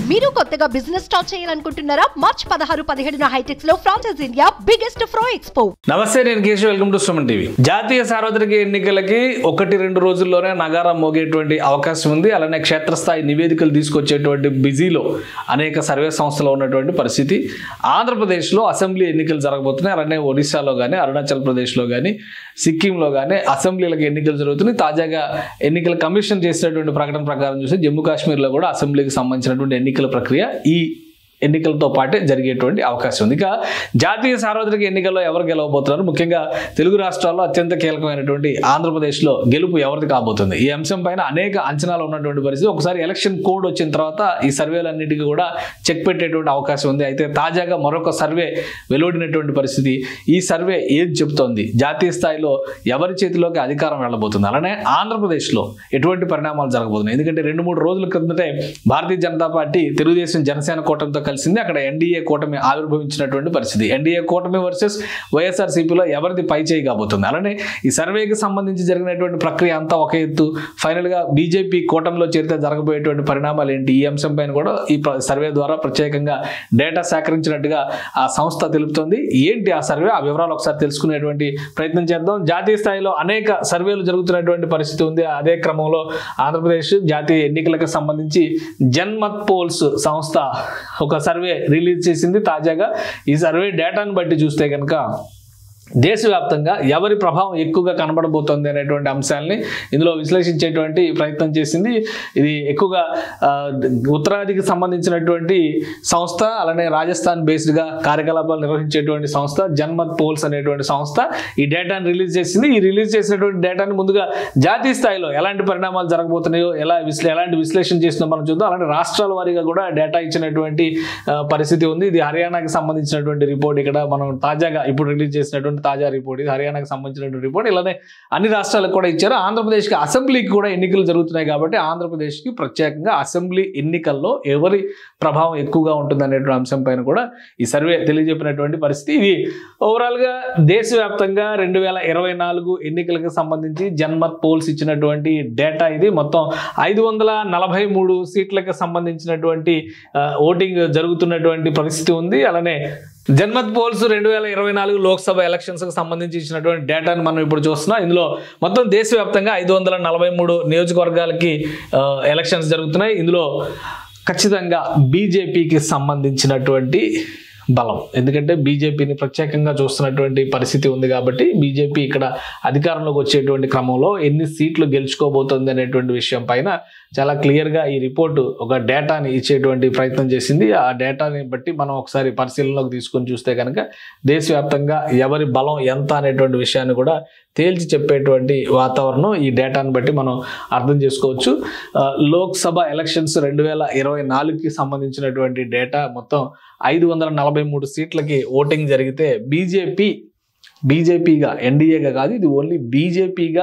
మీరు కొత్తగా business start చేయాలనుకుంటున్నారా మార్చ్ పదహారు పదిహేడున హైటెక్స్ లో ఫ్రాన్సెస్ ఇండియా బిగ్గెస్ట్ ఫ్రో ఎక్స్పో నమస్తే నేను Keshav welcome to Suman TV జాతీయ సార్వత్రిక ఎన్నికలకి ఒకటి రెండు రోజుల్లోనే నగారం మోగేటువంటి అవకాశం ఉంది అలానే క్షేత్రస్థాయి నివేదికలు తీసుకొచ్చేటువంటి బిజీలో అనేక సర్వే సంస్థలు ఉన్నటువంటి పరిస్థితి ఆంధ్రప్రదేశ్లో అసెంబ్లీ ఎన్నికలు జరగబోతున్నాయి అలానే ఒడిశాలో కానీ అరుణాచల్ ప్రదేశ్లో కానీ సిక్కింలో కానీ అసెంబ్లీలకు ఎన్నికలు జరుగుతున్నాయి తాజాగా ఎన్నికల కమిషన్ చేసినటువంటి ప్రకటన ప్రకారం చూస్తే జమ్మూ కాశ్మీర్లో కూడా అసెంబ్లీకి సంబంధించినటువంటి ఎన్నికల ప్రక్రియ ఈ ఎన్నికలతో పాటే జరిగేటువంటి అవకాశం ఉంది ఇక జాతీయ సార్వత్రిక ఎన్నికల్లో ఎవరు గెలవబోతున్నారు ముఖ్యంగా తెలుగు రాష్ట్రాల్లో అత్యంత కీలకమైనటువంటి ఆంధ్రప్రదేశ్లో గెలుపు ఎవరిది కాబోతుంది ఈ అంశం పైన అనేక అంచనాలు ఉన్నటువంటి పరిస్థితి ఒకసారి ఎలక్షన్ కోడ్ వచ్చిన తర్వాత ఈ సర్వేలన్నిటికీ కూడా చెక్ పెట్టేటువంటి అవకాశం ఉంది అయితే తాజాగా మరొక సర్వే వెలువడినటువంటి పరిస్థితి ఈ సర్వే ఏది చెబుతోంది జాతీయ స్థాయిలో ఎవరి చేతిలోకి అధికారం వెళ్ళబోతుంది అలానే ఆంధ్రప్రదేశ్లో ఎటువంటి పరిణామాలు జరగబోతున్నాయి ఎందుకంటే రెండు మూడు రోజుల క్రిందటే భారతీయ జనతా పార్టీ తెలుగుదేశం జనసేన కూటమితో కలిసింది అక్కడ ఎన్డీఏ కూటమి ఆవిర్భవించినటువంటి పరిస్థితి ఎన్డీఏ కూటమి వర్సెస్ వైఎస్ఆర్సీపీలో ఎవరిది పై చేయి కాబోతుంది అలానే ఈ సర్వేకి సంబంధించి జరిగినటువంటి ప్రక్రియ అంతా ఒక ఎత్తు ఫైనల్గా బీజేపీ కూటమిలో చేరితే జరగబోయేటువంటి పరిణామాలు ఏంటి ఈ అంశం పైన కూడా ఈ ప్ర- సర్వే ద్వారా ప్రత్యేకంగా డేటా సేకరించినట్టుగా ఆ సంస్థ తెలుపుతోంది ఏంటి ఆ సర్వే ఆ వివరాలు ఒకసారి తెలుసుకునేటువంటి ప్రయత్నం చేద్దాం జాతీయ స్థాయిలో అనేక సర్వేలు జరుగుతున్నటువంటి పరిస్థితి ఉంది అదే క్రమంలో ఆంధ్రప్రదేశ్ జాతీయ ఎన్నికలకు సంబంధించి జన్మత్ పోల్స్ సంస్థ ఒక సర్వే రిలీజ్ చేసింది తాజాగా ఈ సర్వే డేటాను బట్టి చూస్తే కనుక దేశవ్యాప్తంగా ఎవరి ప్రభావం ఎక్కువగా కనబడబోతోంది అనేటువంటి అంశాలని ఇందులో విశ్లేషించేటువంటి ప్రయత్నం చేసింది ఇది ఎక్కువగా ఆ, ఉత్తరాదికి సంబంధించినటువంటి సంస్థ అలానే రాజస్థాన్ బేస్డ్గా కార్యకలాపాలు నిర్వహించేటువంటి సంస్థ జన్మత్ పోల్స్ అనేటువంటి సంస్థ ఈ డేటాను రిలీజ్ చేసింది ఈ రిలీజ్ చేసినటువంటి డేటాను ముందుగా జాతీయ స్థాయిలో ఎలాంటి పరిణామాలు జరగబోతున్నాయో ఎలా విశ్లే ఎలాంటి విశ్లేషణ చేస్తుందో మనం చూద్దాం అలాంటి రాష్ట్రాల వారీగా కూడా డేటా ఇచ్చినటువంటి ఆ, పరిస్థితి ఉంది ఇది హర్యానాకి సంబంధించినటువంటి రిపోర్ట్ ఇక్కడ మనం తాజాగా ఇప్పుడు రిలీజ్ చేసినటువంటి తాజా రిపోర్ట్ ఇది హర్యానాకి సంబంధించినటువంటి రిపోర్ట్ ఇలానే అన్ని రాష్ట్రాలకు కూడా ఇచ్చారు ఆంధ్రప్రదేశ్కి అసెంబ్లీకి కూడా ఎన్నికలు జరుగుతున్నాయి కాబట్టి ఆంధ్రప్రదేశ్కి ప్రత్యేకంగా అసెంబ్లీ ఎన్నికల్లో ఎవరి ప్రభావం ఎక్కువగా ఉంటుంది అనేటువంటి అంశం పైన కూడా ఈ సర్వే తెలియజెప్పినటువంటి పరిస్థితి ఇది ఓవరాల్గా దేశవ్యాప్తంగా రెండు వేల ఇరవై నాలుగు ఎన్నికలకు సంబంధించి జన్మత్ పోల్స్ ఇచ్చినటువంటి డేటా ఇది మొత్తం ఐదు వందల నలభై మూడు సీట్లకు సంబంధించినటువంటి ఆ, ఓటింగ్ జరుగుతున్నటువంటి పరిస్థితి ఉంది అలానే జన్మత్ పోల్స్ రెండు వేల ఇరవై నాలుగు లోక్సభ ఎలక్షన్స్కి సంబంధించి ఇచ్చినటువంటి డేటాను మనం ఇప్పుడు చూస్తున్నాం ఇందులో మొత్తం దేశవ్యాప్తంగా ఐదు వందల నలభై మూడు నియోజకవర్గాలకి ఆ, ఎలక్షన్స్ జరుగుతున్నాయి ఇందులో ఖచ్చితంగా బీజేపీకి సంబంధించినటువంటి బలం ఎందుకంటే బీజేపీని ప్రత్యేకంగా చూస్తున్నటువంటి పరిస్థితి ఉంది కాబట్టి బీజేపీ ఇక్కడ అధికారంలోకి వచ్చేటువంటి క్రమంలో ఎన్ని సీట్లు గెలుచుకోబోతుంది అనేటువంటి విషయం పైన చాలా క్లియర్గా ఈ రిపోర్టు ఒక డేటాని ఇచ్చేటువంటి ప్రయత్నం చేసింది ఆ డేటాని బట్టి మనం ఒకసారి పరిశీలనలోకి తీసుకొని చూస్తే కనుక దేశవ్యాప్తంగా ఎవరి బలం ఎంత అనేటువంటి విషయాన్ని కూడా తేల్చి చెప్పేటువంటి వాతావరణం ఈ డేటాను బట్టి మనం అర్థం చేసుకోవచ్చు ఆ, లోక్సభ ఎలక్షన్స్ రెండు వేల ఇరవై నాలుగుకి సంబంధించినటువంటి డేటా మొత్తం ఐదు వందల నలభై మూడు సీట్లకి ఓటింగ్ జరిగితే బీజేపీ బీజేపీగా ఎన్డీఏగా కాదు ఇది ఓన్లీ బీజేపీగా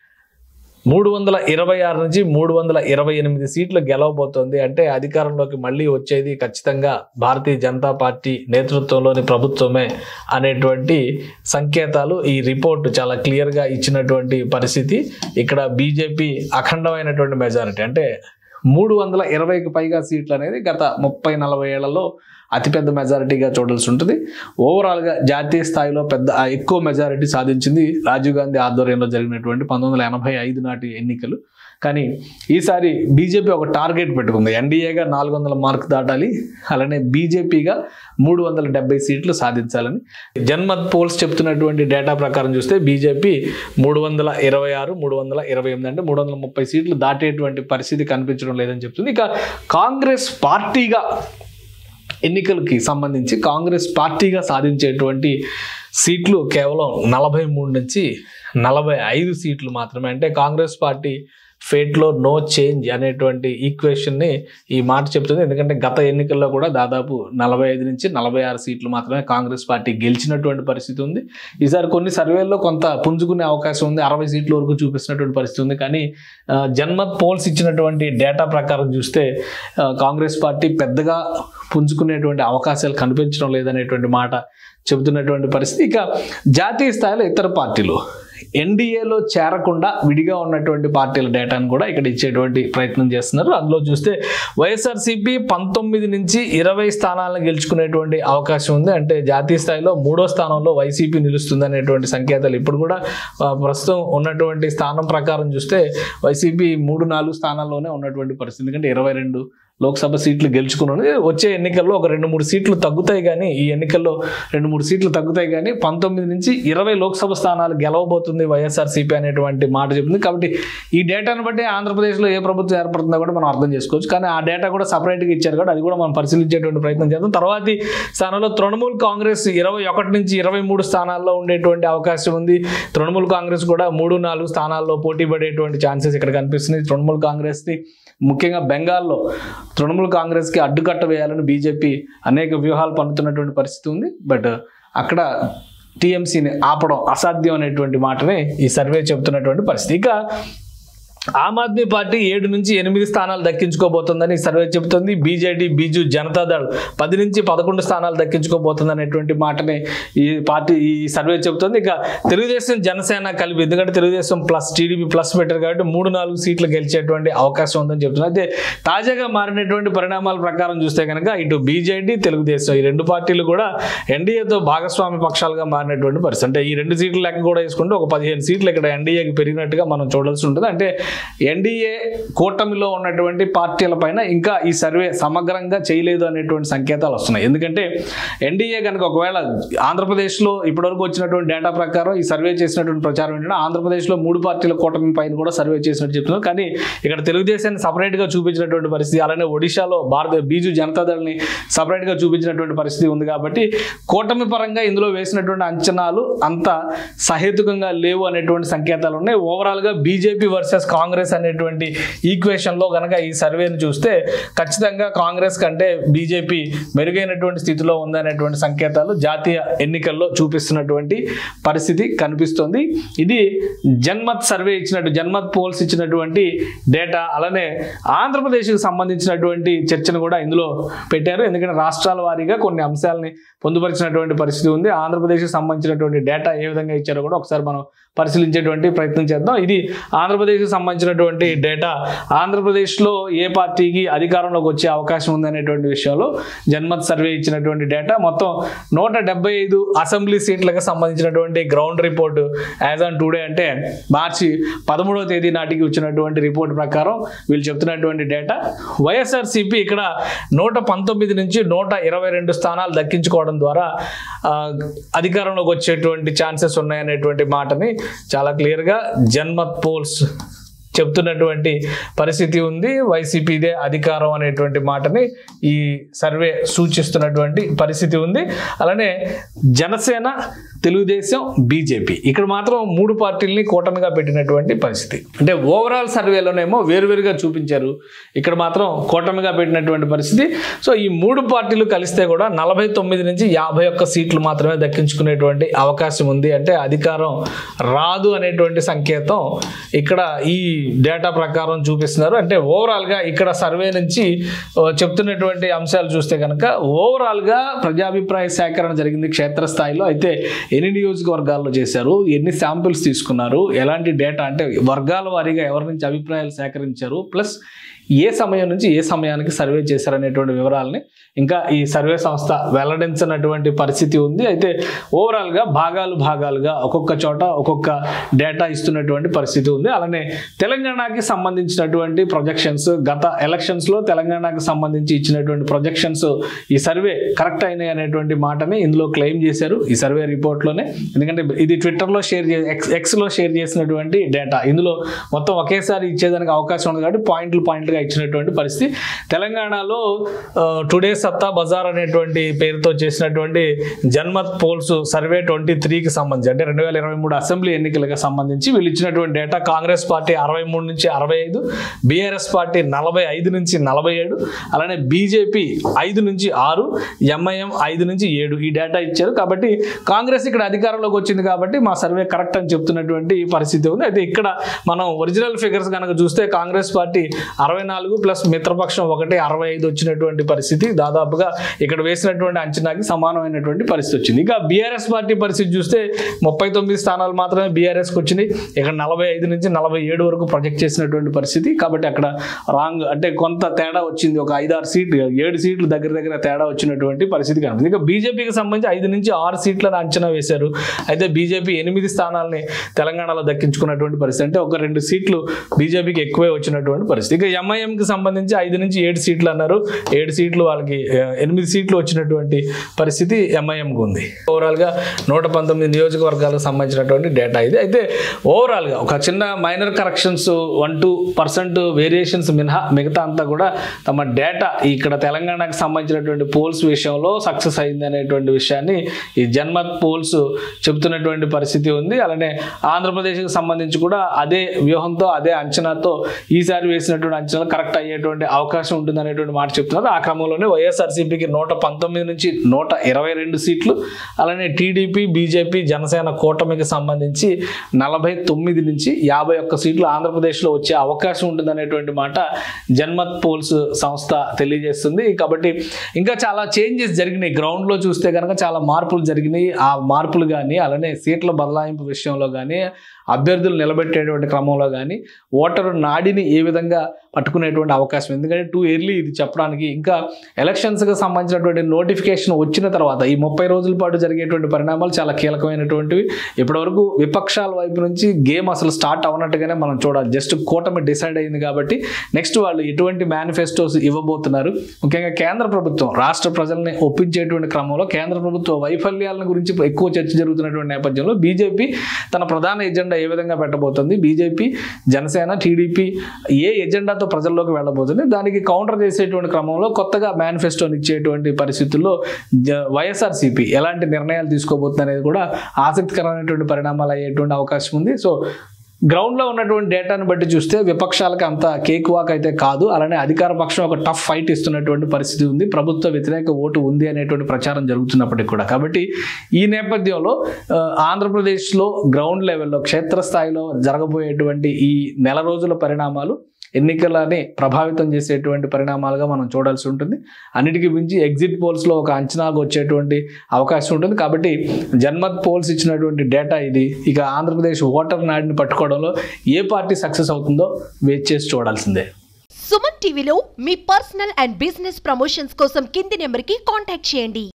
మూడు వందల ఇరవై ఆరు నుంచి మూడు వందల ఇరవై ఎనిమిది సీట్లు గెలవబోతోంది అంటే అధికారంలోకి మళ్ళీ వచ్చేది ఖచ్చితంగా భారతీయ జనతా పార్టీ నేతృత్వంలోని ప్రభుత్వమే అనేటువంటి సంకేతాలు ఈ రిపోర్ట్ చాలా క్లియర్గా ఇచ్చినటువంటి పరిస్థితి ఇక్కడ బీజేపీ అఖండమైనటువంటి మెజారిటీ అంటే మూడు వందల ఇరవైకి పైగా సీట్లు అనేది గత ముప్పై నలభై ఏళ్లలో అతిపెద్ద మెజారిటీగా చూడాల్సి ఉంటుంది ఓవరాల్గా జాతీయ స్థాయిలో పెద్ద ఆ ఎక్కువ మెజారిటీ సాధించింది రాజీవ్ గాంధీ ఆధ్వర్యంలో జరిగినటువంటి పంతొమ్మిది వందల ఎనభై ఐదు నాటి ఎన్నికలు కానీ ఈసారి బీజేపీ ఒక టార్గెట్ పెట్టుకుంది ఎన్డీఏగా నాలుగు వందల మార్క్ దాటాలి అలానే బీజేపీగా మూడు వందల డెబ్బై సీట్లు సాధించాలని జన్మత్ పోల్స్ చెప్తున్నటువంటి డేటా ప్రకారం చూస్తే బీజేపీ మూడు వందల ఇరవై ఆరు మూడు వందల ఇరవై ఎనిమిది అంటే మూడు వందల ముప్పై సీట్లు దాటేటువంటి పరిస్థితి కనిపించడం లేదని చెప్తుంది ఇక కాంగ్రెస్ పార్టీగా ఎన్నికలకి సంబంధించి కాంగ్రెస్ పార్టీగా సాధించేటువంటి సీట్లు కేవలం నలభై మూడు నుంచి నలభై ఐదు సీట్లు మాత్రమే అంటే కాంగ్రెస్ పార్టీ ఫేట్లో నో చేంజ్ అనేటువంటి ఈక్వేషన్ని ఈ మాట చెప్తుంది ఎందుకంటే గత ఎన్నికల్లో కూడా దాదాపు నలభై ఐదు నుంచి నలభై ఆరు సీట్లు మాత్రమే కాంగ్రెస్ పార్టీ గెలిచినటువంటి పరిస్థితి ఉంది ఈసారి కొన్ని సర్వేల్లో కొంత పుంజుకునే అవకాశం ఉంది అరవై సీట్ల వరకు చూపిస్తున్నటువంటి పరిస్థితి ఉంది కానీ ఆ, జన్మత్ పోల్స్ ఇచ్చినటువంటి డేటా ప్రకారం చూస్తే ఆ, కాంగ్రెస్ పార్టీ పెద్దగా పుంజుకునేటువంటి అవకాశాలు కనిపించడం లేదనేటువంటి మాట చెబుతున్నటువంటి పరిస్థితి ఇక జాతీయ స్థాయిలో ఇతర పార్టీలు ఎన్డీఏలో చేరకుండా విడిగా ఉన్నటువంటి పార్టీల డేటాను కూడా ఇక్కడ ఇచ్చేటువంటి ప్రయత్నం చేస్తున్నారు అందులో చూస్తే వైఎస్ఆర్సీపీ పంతొమ్మిది నుంచి ఇరవై స్థానాలను గెలుచుకునేటువంటి అవకాశం ఉంది అంటే జాతీయ స్థాయిలో మూడో స్థానంలో వైసీపీ నిలుస్తుంది అనేటువంటి సంకేతాలు ఇప్పుడు కూడా ఆ, ప్రస్తుతం ఉన్నటువంటి స్థానం ప్రకారం చూస్తే వైసీపీ మూడు నాలుగు స్థానాల్లోనే ఉన్నటువంటి పరిస్థితి ఎందుకంటే ఇరవై రెండు లోక్సభ సీట్లు గెలుచుకున్నది వచ్చే ఎన్నికల్లో ఒక రెండు మూడు సీట్లు తగ్గుతాయి కానీ ఈ ఎన్నికల్లో రెండు మూడు సీట్లు తగ్గుతాయి కానీ పంతొమ్మిది నుంచి ఇరవై లోక్సభ స్థానాలు గెలవబోతుంది వైఎస్ఆర్సీపీ అనేటువంటి మాట చెప్తుంది కాబట్టి ఈ డేటాను బట్టి ఆంధ్రప్రదేశ్లో ఏ ప్రభుత్వం ఏర్పడుతుందో కూడా మనం అర్థం చేసుకోవచ్చు కానీ ఆ డేటా కూడా సపరేట్గా ఇచ్చారు కాబట్టి అది కూడా మనం పరిశీలించేటువంటి ప్రయత్నం చేద్దాం తర్వాతి స్థానంలో తృణమూల్ కాంగ్రెస్ ఇరవై ఒకటి నుంచి ఇరవై మూడు స్థానాల్లో ఉండేటువంటి అవకాశం ఉంది తృణమూల్ కాంగ్రెస్ కూడా మూడు నాలుగు స్థానాల్లో పోటీ పడేటువంటి ఛాన్సెస్ ఇక్కడ కనిపిస్తున్నాయి తృణమూల్ కాంగ్రెస్ని ముఖ్యంగా బెంగాల్లో తృణమూల్ కాంగ్రెస్కి అడ్డుకట్ట వేయాలని బీజేపీ అనేక వ్యూహాలు పన్నుతున్నటువంటి పరిస్థితి ఉంది బట్ అక్కడ టీఎంసీని ఆపడం అసాధ్యం అనేటువంటి మాటనే ఈ సర్వే చెబుతున్నటువంటి పరిస్థితి ఇక ఆమ్ ఆద్మీ పార్టీ ఏడు నుంచి ఎనిమిది స్థానాలు దక్కించుకోబోతుందని ఈ సర్వే చెబుతుంది బీజేడీ బీజు జనతాదళ్ పది నుంచి పదకొండు స్థానాలు దక్కించుకోబోతుంది అనేటువంటి మాటని ఈ పార్టీ ఈ సర్వే చెబుతుంది ఇక తెలుగుదేశం జనసేన కలిపి ఎందుకంటే తెలుగుదేశం ప్లస్ టీడీపీ ప్లస్ పెట్టారు కాబట్టి మూడు నాలుగు సీట్లు గెలిచేటువంటి అవకాశం ఉందని చెప్తున్నారు అయితే తాజాగా మారినటువంటి పరిణామాల ప్రకారం చూస్తే కనుక ఇటు బీజేడీ తెలుగుదేశం ఈ రెండు పార్టీలు కూడా ఎన్డీఏతో భాగస్వామి పక్షాలుగా మారినటువంటి పరిస్థితి అంటే ఈ రెండు సీట్ల లెక్క కూడా వేసుకుంటే ఒక పదిహేను సీట్లు ఇక్కడ ఎన్డీఏకి పెరిగినట్టుగా మనం చూడాల్సి ఉంటుంది అంటే ఎన్డీఏ కూటమిలో ఉన్నటువంటి పార్టీల పైన ఇంకా ఈ సర్వే సమగ్రంగా చేయలేదు అనేటువంటి సంకేతాలు వస్తున్నాయి ఎందుకంటే ఎన్డీఏ కనుక ఒకవేళ ఆంధ్రప్రదేశ్లో ఇప్పటివరకు వచ్చినటువంటి డేటా ప్రకారం ఈ సర్వే చేసినటువంటి ప్రచారం ఏంటంటే ఆంధ్రప్రదేశ్లో మూడు పార్టీల కూటమి పైన కూడా సర్వే చేసినట్టు చెప్తున్నారు కానీ ఇక్కడ తెలుగుదేశాన్ని సపరేట్గా చూపించినటువంటి పరిస్థితి అలానే ఒడిశాలో భారత బీజు జనతాదళని సపరేట్గా చూపించినటువంటి పరిస్థితి ఉంది కాబట్టి కూటమి పరంగా ఇందులో వేసినటువంటి అంచనాలు అంత సహేతుకంగా లేవు అనేటువంటి సంకేతాలు ఉన్నాయి ఓవరాల్గా బీజేపీ వర్సెస్ కాంగ్రెస్ అనేటువంటి ఈక్వేషన్లో కనుక ఈ సర్వేని చూస్తే ఖచ్చితంగా కాంగ్రెస్ కంటే బీజేపీ మెరుగైనటువంటి స్థితిలో ఉందనేటువంటి సంకేతాలు జాతీయ ఎన్నికల్లో చూపిస్తున్నటువంటి పరిస్థితి కనిపిస్తుంది ఇది జన్మత్ సర్వే ఇచ్చినట్టు జన్మత్ పోల్స్ ఇచ్చినటువంటి డేటా అలానే ఆంధ్రప్రదేశ్కి సంబంధించినటువంటి చర్చను కూడా ఇందులో పెట్టారు ఎందుకంటే రాష్ట్రాల వారీగా కొన్ని అంశాలని పొందుపరిచినటువంటి పరిస్థితి ఉంది ఆంధ్రప్రదేశ్కి సంబంధించినటువంటి డేటా ఏ విధంగా ఇచ్చారో కూడా ఒకసారి మనం పరిశీలించేటువంటి ప్రయత్నం చేద్దాం ఇది ఆంధ్రప్రదేశ్కి సంబంధించినటువంటి డేటా ఆంధ్రప్రదేశ్లో ఏ పార్టీకి అధికారంలోకి వచ్చే అవకాశం ఉందనేటువంటి విషయంలో జన్మత్ సర్వే ఇచ్చినటువంటి డేటా మొత్తం నూట డెబ్బై ఐదు అసెంబ్లీ సీట్లకు సంబంధించినటువంటి ground report as on today అంటే మార్చి పదమూడవ తేదీ నాటికి వచ్చినటువంటి రిపోర్ట్ ప్రకారం వీళ్ళు చెప్తున్నటువంటి డేటా వైఎస్ఆర్సీపీ ఇక్కడ నూట పంతొమ్మిది నుంచి నూట ఇరవై రెండు స్థానాలు దక్కించుకోవడం ద్వారా ఆ, అధికారంలోకి వచ్చేటువంటి ఛాన్సెస్ ఉన్నాయనేటువంటి మాటని చాలా క్లియర్గా జన్మత్ పోల్స్ చెప్తున్నటువంటి పరిస్థితి ఉంది వైసీపీదే అధికారం అనేటువంటి మాటని ఈ సర్వే సూచిస్తున్నటువంటి పరిస్థితి ఉంది అలానే జనసేన తెలుగుదేశం బీజేపీ ఇక్కడ మాత్రం మూడు పార్టీలని కూటమిగా పెట్టినటువంటి పరిస్థితి అంటే ఓవరాల్ సర్వేలోనేమో వేరువేరుగా చూపించారు ఇక్కడ మాత్రం కూటమిగా పెట్టినటువంటి పరిస్థితి సో ఈ మూడు పార్టీలు కలిస్తే కూడా నలభై తొమ్మిది నుంచి యాభై ఒక్క సీట్లు మాత్రమే దక్కించుకునేటువంటి అవకాశం ఉంది అంటే అధికారం రాదు అనేటువంటి సంకేతం ఇక్కడ ఈ డేటా ప్రకారం చూపిస్తున్నారు అంటే ఓవరాల్గా ఇక్కడ సర్వే నుంచి ఆ, చెప్తున్నటువంటి అంశాలు చూస్తే కనుక ఓవరాల్గా ప్రజాభిప్రాయ సేకరణ జరిగింది క్షేత్రస్థాయిలో అయితే ఎన్ని నియోజకవర్గాల్లో చేశారు ఎన్ని శాంపిల్స్ తీసుకున్నారు ఎలాంటి డేటా అంటే వర్గాల వారీగా ఎవరి నుంచి అభిప్రాయాలు సేకరించారు ప్లస్ ఏ సమయం నుంచి ఏ సమయానికి సర్వే చేశారనేటువంటి వివరాలని ఇంకా ఈ సర్వే సంస్థ వెల్లడించినటువంటి పరిస్థితి ఉంది అయితే ఓవరాల్గా భాగాలు భాగాలుగా ఒక్కొక్క చోట ఒక్కొక్క డేటా ఇస్తున్నటువంటి పరిస్థితి ఉంది అలానే తెలంగాణకి సంబంధించినటువంటి ప్రొజెక్షన్స్ గత ఎలక్షన్స్లో తెలంగాణకి సంబంధించి ఇచ్చినటువంటి ప్రొజెక్షన్స్ ఈ సర్వే కరెక్ట్ అయినాయి అనేటువంటి మాటని ఇందులో క్లెయిమ్ చేశారు ఈ సర్వే రిపోర్ట్లోనే ఎందుకంటే ఇది ట్విట్టర్లో షేర్ చే ఎక్స్ ఎక్స్లో షేర్ చేసినటువంటి డేటా ఇందులో మొత్తం ఒకేసారి ఇచ్చేదానికి అవకాశం ఉంది కాబట్టి పాయింట్లు పాయింట్లుగా ఇచ్చినటువంటి పరిస్థితి తెలంగాణలో టుడే సత్తా బజార్ అనేటువంటి పేరుతో చేసినటువంటి జన్మత్ పోల్స్ సర్వే ట్వంటీ త్రీకి సంబంధించి అంటే రెండు వేల ఇరవై మూడు అసెంబ్లీ ఎన్నికలకు సంబంధించి వీళ్ళు ఇచ్చినటువంటి డేటా కాంగ్రెస్ పార్టీ అరవై మూడు నుంచి అరవై ఐదు బీఆర్ఎస్ పార్టీ నలభై ఐదు నుంచి నలభై ఏడు అలానే బీజేపీ ఐదు నుంచి ఆరు ఎంఐఎం ఐదు నుంచి ఏడు ఈ డేటా ఇచ్చారు కాబట్టి కాంగ్రెస్ ఇక్కడ అధికారంలోకి వచ్చింది కాబట్టి మా సర్వే కరెక్ట్ అని చెప్తున్నటువంటి పరిస్థితి ఉంది అయితే ఇక్కడ మనం ఒరిజినల్ ఫిగర్స్ కనుక చూస్తే కాంగ్రెస్ పార్టీ అరవై అరవై నాలుగు ప్లస్ మిత్రపక్షం ఒకటి అరవై ఐదు వచ్చినటువంటి పరిస్థితి దాదాపుగా ఇక్కడ వేసినటువంటి అంచనాకి సమానమైనటువంటి పరిస్థితి వచ్చింది ఇక బీఆర్ఎస్ పార్టీ పరిస్థితి చూస్తే ముప్పై తొమ్మిది స్థానాలు మాత్రమే బీఆర్ఎస్కి వచ్చినాయి ఇక్కడ నలభై ఐదు నుంచి నలభై ఏడు వరకు ప్రొజెక్ట్ చేసినటువంటి పరిస్థితి కాబట్టి అక్కడ రాంగ్ అంటే కొంత తేడా వచ్చింది ఒక ఐదారు సీట్లు ఏడు సీట్లు దగ్గర దగ్గర తేడా వచ్చినటువంటి పరిస్థితి కనిపిస్తుంది ఇక బీజేపీకి సంబంధించి ఐదు నుంచి ఆరు సీట్లను అంచనా వేశారు అయితే బీజేపీ ఎనిమిది స్థానాలని తెలంగాణలో దక్కించుకున్నటువంటి పరిస్థితి అంటే ఒక రెండు సీట్లు బీజేపీకి ఎక్కువే వచ్చినటువంటి పరిస్థితి ఇక ఎంఐఎంకి సంబంధించి ఐదు నుంచి ఏడు సీట్లు అన్నారు ఏడు సీట్లు వాళ్ళకి ఆ, ఎనిమిది సీట్లు వచ్చినటువంటి పరిస్థితి ఎంఐఎంకి ఉంది ఓవరాల్గా నూట పంతొమ్మిది నియోజకవర్గాలకు సంబంధించినటువంటి డేటా ఇది అయితే ఓవరాల్గా ఒక చిన్న minor corrections one two percent variations మినహా మిగతా అంతా కూడా తమ డేటా ఇక్కడ తెలంగాణకు సంబంధించినటువంటి పోల్స్ విషయంలో సక్సెస్ అయింది అనేటువంటి విషయాన్ని ఈ జన్మత్ పోల్స్ చెబుతున్నటువంటి పరిస్థితి ఉంది అలానే ఆంధ్రప్రదేశ్కి సంబంధించి కూడా అదే వ్యూహంతో అదే అంచనాతో ఈసారి వేసినటువంటి అంచనాలు కరెక్ట్ అయ్యేటువంటి అవకాశం ఉంటుంది అనేటువంటి మాట చెప్తున్నారు ఆ క్రమంలోనే వైఎస్ఆర్సీపీకి నూట పంతొమ్మిది నుంచి నూట ఇరవై రెండు సీట్లు అలానే టీడీపీ బీజేపీ జనసేన కూటమికి సంబంధించి నలభై తొమ్మిది నుంచి యాభై ఒక్క సీట్లు ఆంధ్రప్రదేశ్లో వచ్చే అవకాశం ఉంటుంది అనేటువంటి మాట జన్మత్ పోల్స్ సంస్థ తెలియజేస్తుంది కాబట్టి ఇంకా చాలా చేంజెస్ జరిగినాయి గ్రౌండ్లో చూస్తే కనుక చాలా మార్పులు జరిగినాయి ఆ మార్పులు కానీ అలానే సీట్ల బదలాయింపు విషయంలో కానీ అభ్యర్థులు నిలబెట్టేటువంటి క్రమంలో కానీ ఓటరు నాడిని ఏ విధంగా పట్టుకునేటువంటి అవకాశం ఎందుకంటే టూ ఎర్లీ ఇది చెప్పడానికి ఇంకా ఎలక్షన్స్కి సంబంధించినటువంటి నోటిఫికేషన్ వచ్చిన తర్వాత ఈ ముప్పై రోజుల పాటు జరిగేటువంటి పరిణామాలు చాలా కీలకమైనటువంటివి ఇప్పటివరకు విపక్షాల వైపు నుంచి గేమ్ అసలు స్టార్ట్ అవనట్టుగానే మనం చూడాలి జస్ట్ కూటమి డిసైడ్ అయింది కాబట్టి నెక్స్ట్ వాళ్ళు ఎటువంటి మేనిఫెస్టోస్ ఇవ్వబోతున్నారు ముఖ్యంగా కేంద్ర ప్రభుత్వం రాష్ట్ర ప్రజల్ని ఒప్పించేటువంటి క్రమంలో కేంద్ర ప్రభుత్వ వైఫల్యాలను గురించి ఎక్కువ చర్చ జరుగుతున్నటువంటి నేపథ్యంలో బీజేపీ తన ప్రధాన ఎజెండా ఏ విధంగా పెట్టబోతుంది బీజేపీ జనసేన టీడీపీ ఏ ఎజెండాతో ప్రజల్లోకి వెళ్ళబోతుంది దానికి కౌంటర్ చేసేటువంటి క్రమంలో కొత్తగా మేనిఫెస్టోని ఇచ్చేటువంటి పరిస్థితుల్లో జ- వైఎస్ఆర్సీపీ ఎలాంటి నిర్ణయాలు తీసుకోబోతుంది అనేది కూడా ఆసక్తికరమైనటువంటి పరిణామాలు అయ్యేటువంటి అవకాశం ఉంది సో గ్రౌండ్లో ఉన్నటువంటి డేటాను బట్టి చూస్తే విపక్షాలకు అంత కేక్ వాక్ అయితే కాదు అలానే అధికార పక్షం ఒక టఫ్ ఫైట్ ఇస్తున్నటువంటి పరిస్థితి ఉంది ప్రభుత్వ వ్యతిరేక ఓటు ఉంది అనేటువంటి ప్రచారం జరుగుతున్నప్పటికీ కూడా కాబట్టి ఈ నేపథ్యంలో ఆ, ఆంధ్రప్రదేశ్లో గ్రౌండ్ లెవెల్లో క్షేత్రస్థాయిలో జరగబోయేటువంటి ఈ నెల రోజుల పరిణామాలు ఎన్నికలని ప్రభావితం చేసేటువంటి పరిణామాలుగా మనం చూడాల్సి ఉంటుంది అన్నిటికీ మించి ఎగ్జిట్ పోల్స్లో ఒక అంచనాకు వచ్చేటువంటి అవకాశం ఉంటుంది కాబట్టి జన్మత్ పోల్స్ ఇచ్చినటువంటి డేటా ఇది ఇక ఆంధ్రప్రదేశ్ ఓటర్ నాడిని పట్టుకోవడంలో ఏ పార్టీ సక్సెస్ అవుతుందో వెయిట్ చేసి చూడాల్సిందే సుమన్ టీవీలో మీ పర్సనల్ అండ్ బిజినెస్ ప్రమోషన్స్ కోసం కింది నెంబర్కి కాంటాక్ట్ చేయండి